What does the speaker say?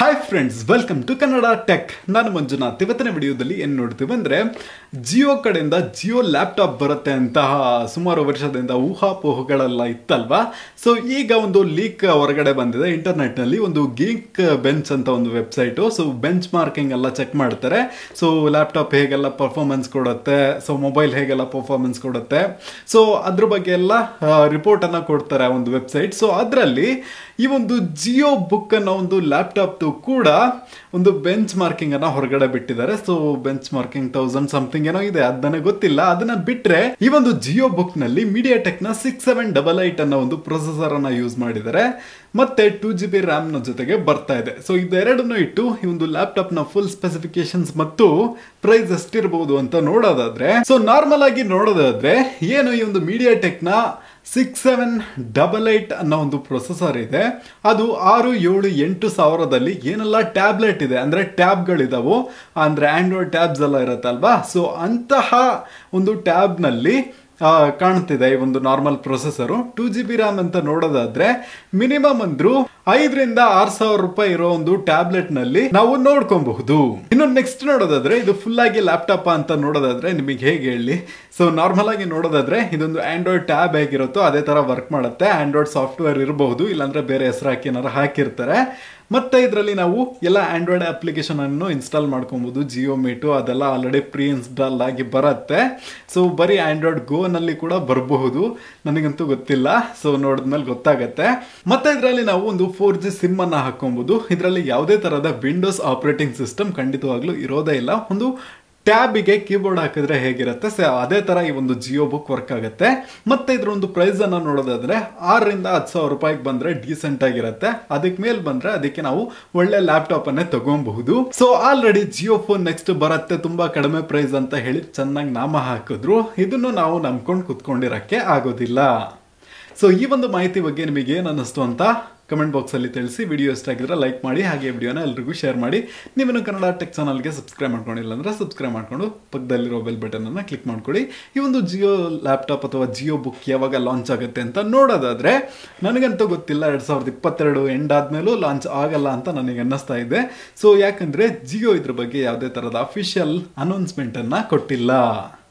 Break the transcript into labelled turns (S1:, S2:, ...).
S1: hi friends welcome to Kannada tech ನಾನು ಮಂಜುನಾಥ್ ಇವತ್ತಿನ ವಿಡಿಯೋದಲ್ಲಿ ಏನು ನೋಡ್ತೀವಿ ಅಂದರೆ ಜಿಯೋ ಕಡೆಯಿಂದ ಜಿಯೋ ಲ್ಯಾಪ್ಟಾಪ್ ಬರುತ್ತೆ ಅಂತ ಸುಮಾರು ವರ್ಷದಿಂದ ಊಹಾಪೋಹಗಳೆಲ್ಲ ಇತ್ತಲ್ವಾ ಸೊ ಈಗ ಒಂದು ಲೀಕ್ ಹೊರಗಡೆ ಬಂದಿದೆ ಇಂಟರ್ನೆಟ್ನಲ್ಲಿ ಒಂದು ಗೀಕ್ ಬೆಂಚ್ ಅಂತ ಒಂದು ವೆಬ್ಸೈಟು ಸೊ ಬೆಂಚ್ ಮಾರ್ಕಿಂಗ್ ಎಲ್ಲ ಚೆಕ್ ಮಾಡ್ತಾರೆ ಸೊ ಲ್ಯಾಪ್ಟಾಪ್ ಹೇಗೆಲ್ಲ ಪರ್ಫಾರ್ಮೆನ್ಸ್ ಕೊಡುತ್ತೆ ಸೊ ಮೊಬೈಲ್ ಹೇಗೆಲ್ಲ ಪರ್ಫಾರ್ಮೆನ್ಸ್ ಕೊಡುತ್ತೆ ಸೊ ಅದ್ರ ಬಗ್ಗೆ ಎಲ್ಲ ರಿಪೋರ್ಟನ್ನು ಕೊಡ್ತಾರೆ ಆ ಒಂದು ವೆಬ್ಸೈಟ್ ಸೊ ಅದರಲ್ಲಿ ಈ ಒಂದು ಜಿಯೋ ಬುಕ್ ಅನ್ನೋ ಒಂದು ಲ್ಯಾಪ್ಟಾಪ್ ಕೂಡ ಒಂದು ಬೆಂಚ್ ಮಾರ್ಕಿಂಗ್ ಅನ್ನ ಹೊರಗಡೆ ಬಿಟ್ಟಿದ್ದಾರೆ so benchmarking thousand something ಏನೋ ಇದೆ ಅದ್ ನನಗೆ ಗೊತ್ತಿಲ್ಲ ಅದನ್ನ ಬಿಟ್ರೆ ಈ ಒಂದು ಜಿಯೋ ಬುಕ್ ನಲ್ಲಿ ಮೀಡಿಯಾ ಟೆಕ್ ನ ಸಿಕ್ಸ್ ಸೆವೆನ್ ಡಬಲ್ ಏಟ್ ಅನ್ನೋ ಒಂದು ಪ್ರೊಸೆಸರ್ ಅನ್ನ ಯೂಸ್ ಮಾಡಿದ್ದಾರೆ ಮತ್ತೆ ಟೂ ಜಿ ಬಿ ರ್ಯಾಮ್ ನ ಜೊತೆಗೆ ಬರ್ತಾ ಇದೆ ಸೊ ಇದೆರಡನ್ನು ಇಟ್ಟು ಈ ಒಂದು ಲ್ಯಾಪ್ಟಾಪ್ ನ ಫುಲ್ ಸ್ಪೆಸಿಫಿಕೇಶನ್ಸ್ ಮತ್ತು ಪ್ರೈಸ್ ಎಷ್ಟಿರಬಹುದು ಅಂತ ನೋಡೋದಾದ್ರೆ ಸೊ ನಾರ್ಮಲ್ ಆಗಿ ನೋಡೋದಾದ್ರೆ ಏನು ಈ ಒಂದು ಮೀಡಿಯಾ ಟೆಕ್ ನ ಸಿಕ್ಸ್ ಸೆವೆನ್ ಡಬಲ್ ಏಟ್ ಅನ್ನೋ ಒಂದು ಪ್ರೊಸೆಸರ್ ಇದೆ ಅದು ಆರು ಏಳು ಎಂಟು ಸಾವಿರದಲ್ಲಿ ಏನೆಲ್ಲ ಟ್ಯಾಬ್ಲೆಟ್ ಇದೆ ಅಂದ್ರೆ ಟ್ಯಾಬ್ಗಳಿದಾವು ಅಂದ್ರೆ ಆಂಡ್ರಾಯ್ಡ್ ಟ್ಯಾಬ್ಸ್ ಎಲ್ಲ ಇರುತ್ತಲ್ವಾ ಸೊ ಅಂತಹ ಒಂದು ಟ್ಯಾಬ್ನಲ್ಲಿ ಕಾಣ್ತಿದೆ ಈ ಒಂದು normal processor two G B RAM ಅಂತ ನೋಡೋದಾದ್ರೆ ಮಿನಿಮಮ್ ಅಂದ್ರು ಐದರಿಂದ ಆರ್ ಸಾವಿರ ರೂಪಾಯಿ ಇರೋ ಒಂದು ಟ್ಯಾಬ್ಲೆಟ್ ನಲ್ಲಿ ನಾವು ನೋಡ್ಕೊಬಹುದು ಇನ್ನು ನೆಕ್ಸ್ಟ್ ನೋಡೋದಾದ್ರೆ ಇದು ಫುಲ್ ಆಗಿ ಲ್ಯಾಪ್ಟಾಪ್ ಅಂತ ನೋಡೋದಾದ್ರೆ ನಿಮಗೆ ಹೇಗೆ ಹೇಳಿ ಸೊ ನಾರ್ಮಲ್ ಆಗಿ ನೋಡೋದಾದ್ರೆ ಇದೊಂದು ಆಂಡ್ರಾಯ್ಡ್ ಟ್ಯಾಬ್ ಹೇಗಿರುತ್ತೋ ಅದೇ ತರ ವರ್ಕ್ ಮಾಡುತ್ತೆ ಆಂಡ್ರಾಯ್ಡ್ ಸಾಫ್ಟ್ವೇರ್ ಇರಬಹುದು ಇಲ್ಲಾಂದ್ರೆ ಬೇರೆ ಹೆಸರು ಹಾಕಿ ಏನಾರು ಹಾಕಿರ್ತಾರೆ ಮತ್ತೆ ಇದರಲ್ಲಿ ನಾವು ಎಲ್ಲ ಆಂಡ್ರಾಯ್ಡ್ ಅಪ್ಲಿಕೇಶನ್ ಅನ್ನು ಇನ್ಸ್ಟಾಲ್ ಮಾಡ್ಕೊಬಹುದು ಜಿಯೋ ಮೀಟು ಅದೆಲ್ಲ ಆಲ್ರೆಡಿ ಪ್ರೀ ಇನ್ಸ್ಟಾಲ್ ಆಗಿ ಬರುತ್ತೆ ಸೊ ಬರೀ ಆಂಡ್ರಾಯ್ಡ್ ಗೋ ನಲ್ಲಿ ಕೂಡ ಬರಬಹುದು ನನಗಂತೂ ಗೊತ್ತಿಲ್ಲ ಸೊ ನೋಡಿದ್ಮೇಲೆ ಗೊತ್ತಾಗತ್ತೆ ಮತ್ತೆ ಇದರಲ್ಲಿ ನಾವು ಒಂದು ಫೋರ್ ಜಿ ಸಿಮ್ ಅನ್ನ ಹಾಕೊಬಹುದು ಇದರಲ್ಲಿ ಯಾವುದೇ ತರಹದ ವಿಂಡೋಸ್ ಆಪರೇಟಿಂಗ್ ಸಿಸ್ಟಮ್ ಖಂಡಿತವಾಗ್ಲೂ ಇರೋದೇ ಇಲ್ಲ ಒಂದು ಟ್ಯಾಬಿಗೆ ಕೀಬೋರ್ಡ್ ಹಾಕಿದ್ರೆ ಹೇಗಿರುತ್ತೆ ಸೊ ಅದೇ ತರ ಈ ಒಂದು ಜಿಯೋ ಬುಕ್ ವರ್ಕ್ ಆಗುತ್ತೆ ಮತ್ತೆ ಇದ್ರ ಒಂದು ಪ್ರೈಸ್ ಅನ್ನ ನೋಡೋದಾದ್ರೆ ಆರರಿಂದ ಹತ್ತು ಸಾವಿರ ರೂಪಾಯಿಗೆ ಬಂದ್ರೆ ಡೀಸೆಂಟ್ ಆಗಿರುತ್ತೆ ಅದಕ್ಕೆ ಮೇಲ್ ಬಂದ್ರೆ ಅದಕ್ಕೆ ನಾವು ಒಳ್ಳೆ ಲ್ಯಾಪ್ಟಾಪ್ ಅನ್ನೇ ತಗೊಬಹುದು so already Jio phone next ಬರುತ್ತೆ ತುಂಬಾ ಕಡಿಮೆ ಪ್ರೈಸ್ ಅಂತ ಹೇಳಿ ಚೆನ್ನಾಗಿ ನಾಮ ಹಾಕಿದ್ರು ಇದನ್ನು ನಾವು ನಂಬ್ಕೊಂಡು ಕುತ್ಕೊಂಡಿರಕ್ಕೆ ಆಗೋದಿಲ್ಲ ಸೊ ಈ ಒಂದು ಮಾಹಿತಿ ಬಗ್ಗೆ ನಿಮಗೆ ಏನು ಅನ್ನಿಸ್ತು ಅಂತ ಕಮೆಂಟ್ ಬಾಕ್ಸಲ್ಲಿ ತಿಳಿಸಿ ವಿಡಿಯೋ ಇಷ್ಟ ಆಗಿದ್ರೆ ಲೈಕ್ ಮಾಡಿ ಹಾಗೆ ವಿಡಿಯೋನ ಎಲ್ರಿಗೂ ಶೇರ್ ಮಾಡಿ ನೀವೇನು ಕನ್ನಡ ಟೆಕ್ ಚಾನಲ್ಗೆ ಸಬ್ಸ್ಕ್ರೈಬ್ ಮಾಡ್ಕೊಂಡಿಲ್ಲ ಅಂದರೆ ಸಬ್ಸ್ಕ್ರೈಬ್ ಮಾಡ್ಕೊಂಡು ಪಕ್ಕದಲ್ಲಿರೋ ಬೆಲ್ ಬಟನನ್ನು ಕ್ಲಿಕ್ ಮಾಡ್ಕೊಳ್ಳಿ ಈ ಒಂದು ಜಿಯೋ ಲ್ಯಾಪ್ಟಾಪ್ ಅಥವಾ ಜಿಯೋ ಬುಕ್ ಯಾವಾಗ ಲಾಂಚ್ ಆಗುತ್ತೆ ಅಂತ ನೋಡೋದಾದರೆ ನನಗಂತೂ ಗೊತ್ತಿಲ್ಲ ಎರಡು ಸಾವಿರದ ಇಪ್ಪತ್ತೆರಡು ಎಂಡ್ ಆದಮೇಲೂ ಲಾಂಚ್ ಆಗಲ್ಲ ಅಂತ ನನಗೆ ಅನ್ನಿಸ್ತಾ ಇದೆ ಸೊ ಯಾಕಂದರೆ ಜಿಯೋ ಇದ್ರ ಬಗ್ಗೆ ಯಾವುದೇ ಥರದ ಅಫಿಷಿಯಲ್ ಅನೌನ್ಸ್ಮೆಂಟನ್ನು ಕೊಟ್ಟಿಲ್ಲ